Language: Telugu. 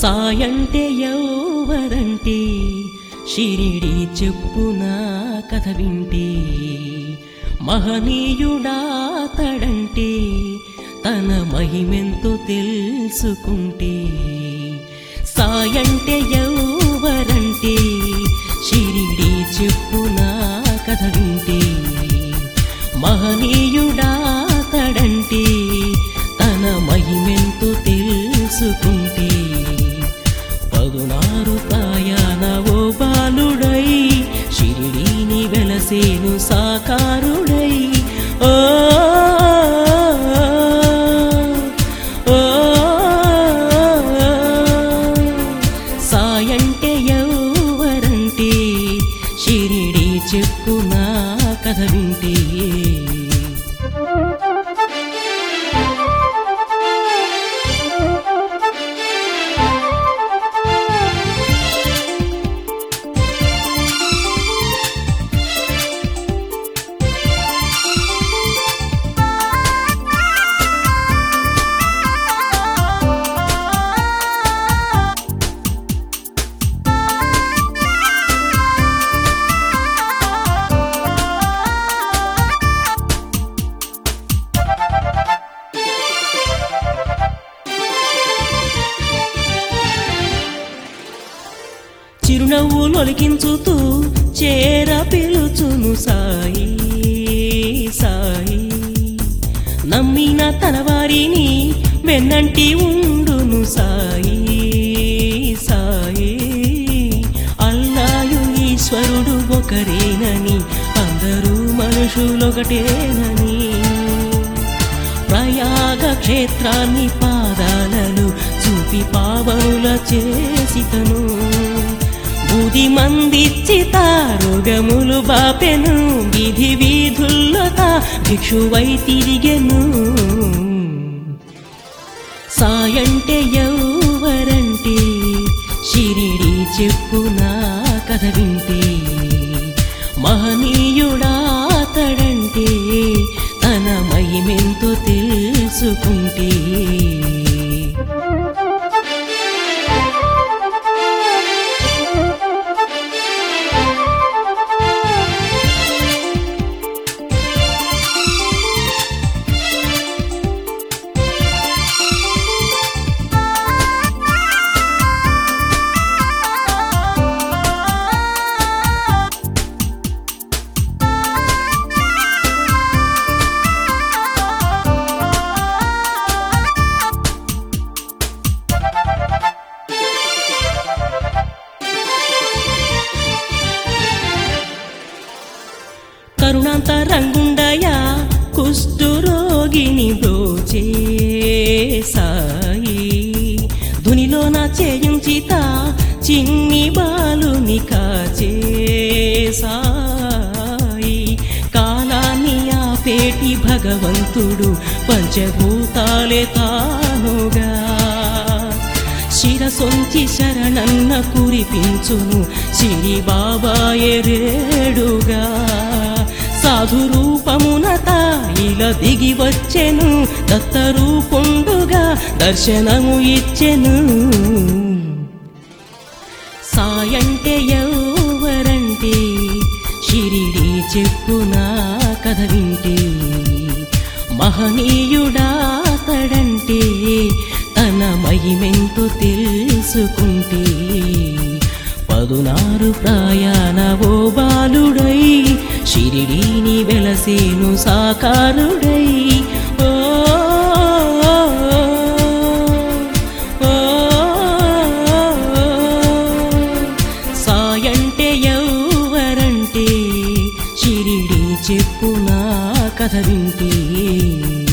సాయంటే ఎవరంటే షిరిడి చెప్పునా కథ వింటే మహనీయుడాతడంటే తన మహిమెంతో తెలుసుకుంటే సాయంటే ఎవరంటే షిరిడి చెప్పునా కథ వింటే మహనీయుడాతడంటే తన మహిమెంతో తెలుసుకుంటే పదునారు తాయాన ఓ బాలుడై షిరిడీని వెలసేను సాకారుడై ఓ ఓ సాయంటే ఎవరంటే షిరిడి చెప్పునా కథ వింటే చిరునవ్వులొలికించుతూ చేర పిలుచును సాయి సాయి నమ్మిన తన వారిని వెన్నంటి ఉండును సాయి సాయి అల్లాయు ఈశ్వరుడు ఒకరేనని అందరూ మనుషులొకటేనని ప్రయాగ క్షేత్రాన్ని పాదాలలో చూపి పావనుల చేసితను బుది మందిచ్చి తారుగములు బాపెను విధి వీధుల్లో తా భిక్షువై తిరిగెను సాయంటే ఎవరంటే షిరిడి చెప్పునా కథ వింటే మహనీయుడాతడంటే తన మహిమెంతో తెలుసుకుంటే కరుణాంతరంగుండయా కుష్ఠురోగిని బ్రోచే సాయి ధునిలోన చేయుంచిత చిన్ని బాలుని కాచే సాయి కాలాన్ని ఆపేటి భగవంతుడు పంచభూతాలే తానుగా శిరసొంచి శరణన్న కురిపించును సిరి బాబాయే రేడుగా సాధు రూపమున తాయిల దిగి వచ్చెను దత్త రూపుండుగా దర్శనము ఇచ్చెను సాయంటే ఎవరంటే షిరిడి చెప్పునా కథ వింటే మహనీయుడాతడంటే తన మహిమెంతో తెలుసుకుంటే పదునారు ప్రాయాన ఓ బాలుడై షిరిడీని వెలసేను సాకారుడై ఓ ఓ, సాయంటే ఎవరంటే షిరిడి చెప్పునా కథ వింటే